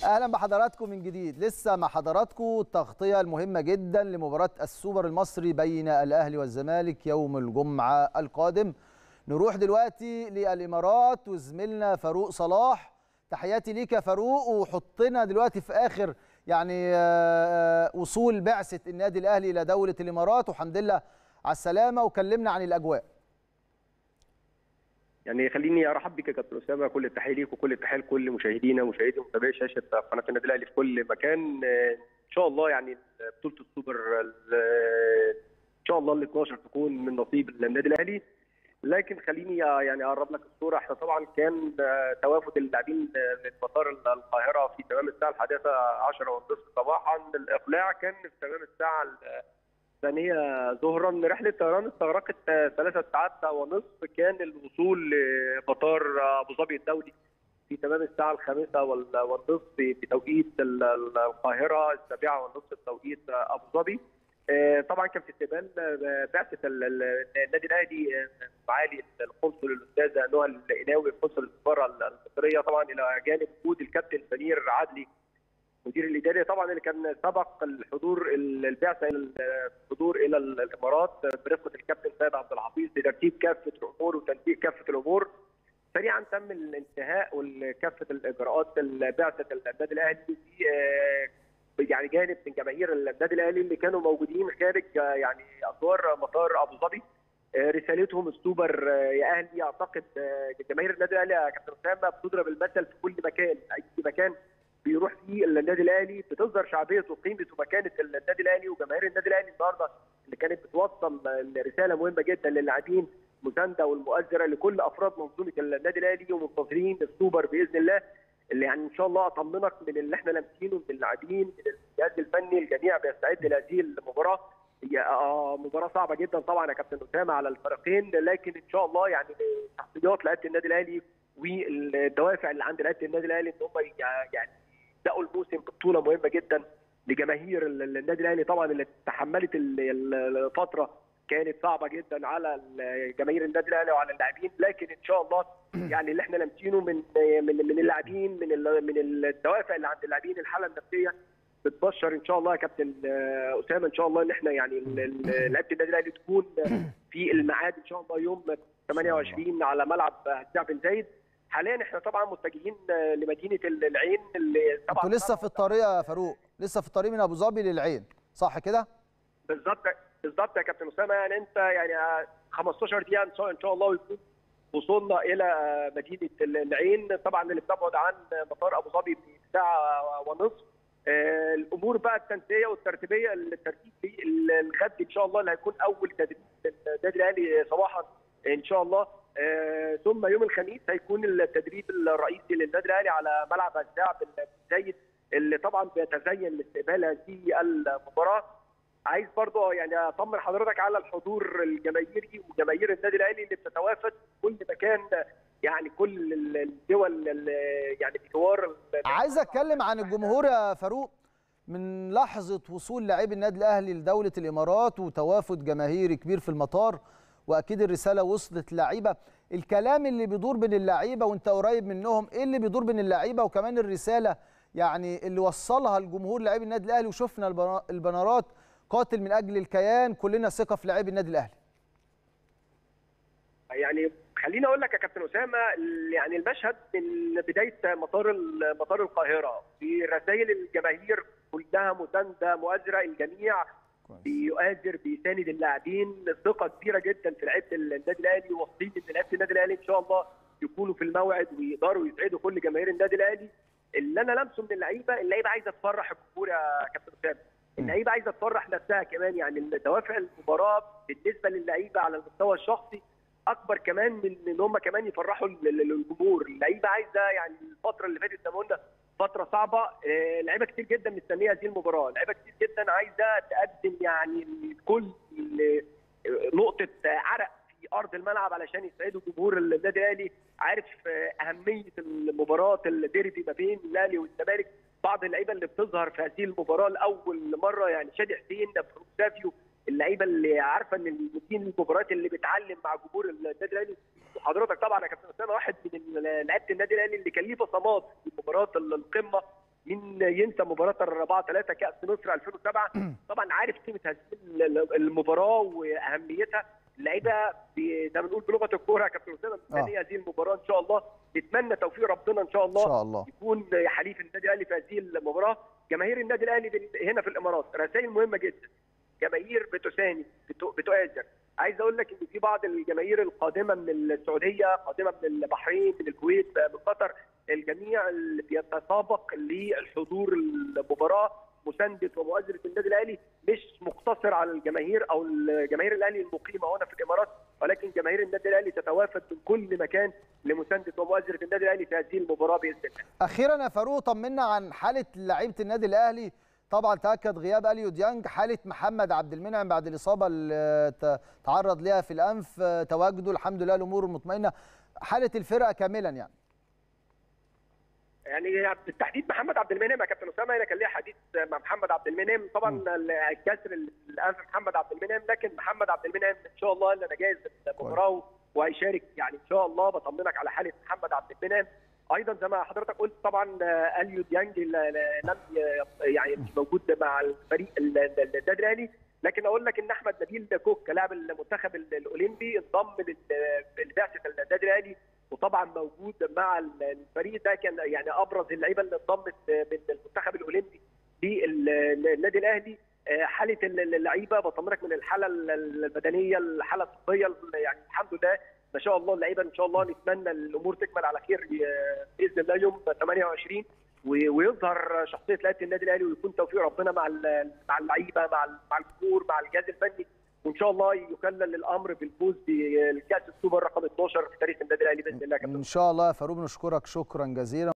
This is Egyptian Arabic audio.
اهلا بحضراتكم من جديد لسه مع حضراتكم التغطيه المهمه جدا لمباراه السوبر المصري بين الاهلي والزمالك يوم الجمعه القادم نروح دلوقتي للامارات وزميلنا فاروق صلاح تحياتي ليك يا فاروق وحطنا دلوقتي في اخر يعني آه، وصول بعثه النادي الاهلي الى دوله الامارات والحمد لله على السلامه وكلمنا عن الاجواء يعني خليني ارحب بك يا كابتن اسامه كل التحيه ليك وكل التحيه لكل مشاهدينا ومشاهدي ومتابعي شاشه قناه النادي الاهلي في كل مكان آه، ان شاء الله يعني بطوله السوبر ال- ان شاء الله ال 12 تكون من نصيب النادي الاهلي لكن خليني يعني اقرب لك الصوره احنا طبعا كان آه، توافد اللاعبين آه، من مطار القاهره في تمام الساعه الحادية 10 والنصف صباحا الاقلاع كان في تمام الساعه الثانية ظهرا رحلة طيران استغرقت آه، ثلاثة ساعات ونصف كان الوصول لمطار آه، أبو ظبي الدولي في تمام الساعة الخامسة وال- والنصف بتوقيت ال- ال- القاهرة السابعة والنصف بتوقيت آه، أبو ظبي آه، طبعا كان في استقبال آه، بعثة ال- ال- النادي الأهلي آه، معالي القنصل الأستاذة نهى الإناوي قنصل السفارة المصرية طبعا إلى جانب وجود الكابتن سمير عدلي المدير الاداري طبعا اللي كان سبق الحضور البعثه الى الحضور الى الامارات برفقه الكابتن سيد عبد الحفيظ لترتيب كافه الامور وتنسيق كافه الامور سريعا تم الانتهاء وكافه الاجراءات بعثه النادي الاهلي في آه، يعني جانب من جماهير النادي الاهلي اللي كانوا موجودين خارج آه، يعني اسوار مطار ابو ظبي آه، رسالتهم السوبر آه، يا اهلي اعتقد آه، جماهير النادي الاهلي يا كابتن اسامه بتضرب المثل في كل مكان اي مكان بيروح فيه النادي الاهلي بتظهر شعبيه وقيمه ومكانه النادي الاهلي وجماهير النادي الاهلي النهارده اللي كانت بتوصل رساله مهمه جدا للاعبين مسانده والمؤازره لكل افراد منظومه النادي الاهلي ومنتظرين السوبر باذن الله اللي يعني ان شاء الله اطمنك من اللي احنا لامسينه من اللاعبين من الجهاز الفني الجميع بيستعد لهذه المباراه هي آه، مباراه صعبه جدا طبعا يا كابتن اسامه على الفريقين لكن ان شاء الله يعني تحضيرات لعيبه النادي الاهلي والدوافع اللي عند لعيبه النادي الاهلي ان هم يعني يبداوا الموسم ببطوله مهمه جدا لجماهير ال- النادي الاهلي طبعا اللي تحملت ال- ال- الفتره كانت صعبه جدا على ال- جماهير النادي الاهلي وعلى اللاعبين لكن ان شاء الله يعني اللي احنا لامسينه من من من اللاعبين من ال- من الدوافع اللي عند اللاعبين الحاله النفسيه بتبشر ان شاء الله يا كابتن آه، اسامه ان شاء الله ان احنا يعني ال- ال- لعيبه النادي الاهلي تكون في الميعاد ان شاء الله يوم 28 على ملعب هشام بن زايد حاليا احنا طبعا متجهين آه، لمدينه العين اللي انتوا لسه في الطريق يا فاروق لسه في الطريق من ابو ظبي للعين صح كده بالظبط بالظبط يا كابتن اسامه يعني انت يعني آه، 15 دقيقه ان شاء ان شاء الله يكون وصلنا الى آه، مدينه العين طبعا اللي بتبعد عن مطار ابو ظبي بساعه ونصف آه، الامور بقى التنسيقيه والترتيبيه الترتيب في الغد ان شاء الله اللي هيكون اول تدريب للنادي الاهلي صباحا ان شاء الله آه، ثم يوم الخميس هيكون التدريب الرئيسي للنادي الاهلي على ملعب الشعب الزايد اللي طبعا بيتزين لاستقبال هذه المباراه عايز برضه يعني اطمن حضرتك على الحضور الجماهيري وجماهير النادي الاهلي اللي بتتوافد في كل مكان يعني كل الدول ال- يعني بجوار ال- عايز اتكلم عن الجمهور يا فاروق من لحظه وصول لاعبي النادي الاهلي لدوله الامارات وتوافد جماهيري كبير في المطار واكيد الرساله وصلت للعيبه الكلام اللي بيدور بين اللعيبه وانت قريب منهم ايه اللي بيدور بين اللعيبه وكمان الرساله يعني اللي وصلها الجمهور لاعبي النادي الاهلي وشفنا البنا- البنرات قاتل من اجل الكيان كلنا ثقه في لاعبي النادي الاهلي يعني خليني اقول لك يا كابتن اسامه يعني المشهد من بدايه مطار ال- مطار القاهره في رسائل الجماهير كلها مسانده مؤازره الجميع بيؤازر بيساند اللاعبين ثقه كبيره جدا في لعيبه النادي الاهلي واثقين ان لعيبه النادي الاهلي ان شاء الله يكونوا في الموعد ويقدروا يسعدوا كل جماهير النادي الاهلي اللي انا لمسه من اللعيبه اللعيبه عايزه تفرح الجمهور يا كابتن اسامه اللعيبه عايزه تفرح نفسها كمان يعني دوافع المباراه بالنسبه للعيبه على المستوى الشخصي اكبر كمان من ان هم كمان يفرحوا ال- ال- الجمهور اللعيبه عايزه يعني الفتره اللي فاتت زي ما قلنا فتره صعبه آه، لعيبه كتير جدا مستنيه هذه المباراه لعيبه كتير جدا عايزه تقدم يعني كل نقطه عرق في ارض الملعب علشان يسعدوا جمهور النادي الاهلي عارف آه، اهميه المباراه الديربي ما بين الاهلي والزمالك بعض اللعيبه اللي بتظهر في هذه المباراه لاول مره يعني شادي حسين فاروق سافيو اللعيبه اللي عارفه ان دي المباريات اللي بتعلم مع جمهور النادي الاهلي وحضرتك طبعا يا كابتن اسامه واحد من لعيبه النادي الاهلي اللي كان ليه بصمات في مباراه القمه مين ينسى مباراه 4 3 كاس مصر 2007 طبعا عارف قيمه هذه المباراه واهميتها اللعيبه زي ما بنقول بلغه الكوره يا كابتن اسامه مستنيه هذه المباراه ان شاء الله نتمنى توفيق ربنا ان شاء الله, إن شاء الله. يكون حليف النادي الاهلي في هذه المباراه جماهير النادي الاهلي هنا في الامارات رسائل مهمه جدا جماهير بتساند بتؤازر عايز اقول لك ان في بعض الجماهير القادمه من السعوديه قادمه من البحرين من الكويت من قطر الجميع اللي بيتسابق للحضور المباراه مسانده ومؤازره النادي الاهلي مش مقتصر على الجماهير او الجماهير الاهلي المقيمه هنا في الامارات ولكن جماهير النادي الاهلي تتوافد من كل مكان لمسانده ومؤازره النادي الاهلي في هذه المباراه باذن الله. اخيرا يا فاروق طمنا عن حاله لعيبه النادي الاهلي طبعا تاكد غياب اليو ديانج حاله محمد عبد المنعم بعد الاصابه اللي تعرض لها في الانف تواجده الحمد لله الامور مطمئنه حاله الفرقه كاملا يعني يعني بالتحديد محمد عبد المنعم يا كابتن اسامه انا كان ليا حديث مع محمد عبد المنعم طبعا الكسر الانف محمد عبد المنعم لكن محمد عبد المنعم ان شاء الله اللي انا جاهز للمباراه وهيشارك يعني ان شاء الله بطمنك على حاله محمد عبد المنعم ايضا زي ما حضرتك قلت طبعا اليو ديانج لم يعني مش موجود مع الفريق النادي الاهلي لكن اقول لك ان احمد نبيل كوك لاعب المنتخب الاولمبي انضم لبعثه النادي الاهلي وطبعا موجود مع الفريق ده كان يعني ابرز اللعيبه اللي انضمت من المنتخب الاولمبي للنادي الاهلي حاله اللعيبه بطمنك من الحاله البدنيه الحاله الطبيه يعني الحمد لله ما شاء الله اللعيبه ان شاء الله نتمنى الامور تكمل على خير باذن الله يوم 28 ويظهر شخصيه لعيبه النادي الاهلي ويكون توفيق ربنا مع مع اللعيبه مع مع الجمهور مع الجهاز الفني وان شاء الله يكلل الامر بالفوز بالكاس السوبر رقم 12 في تاريخ النادي الاهلي باذن الله ان شاء الله يا فاروق نشكرك شكرا جزيلا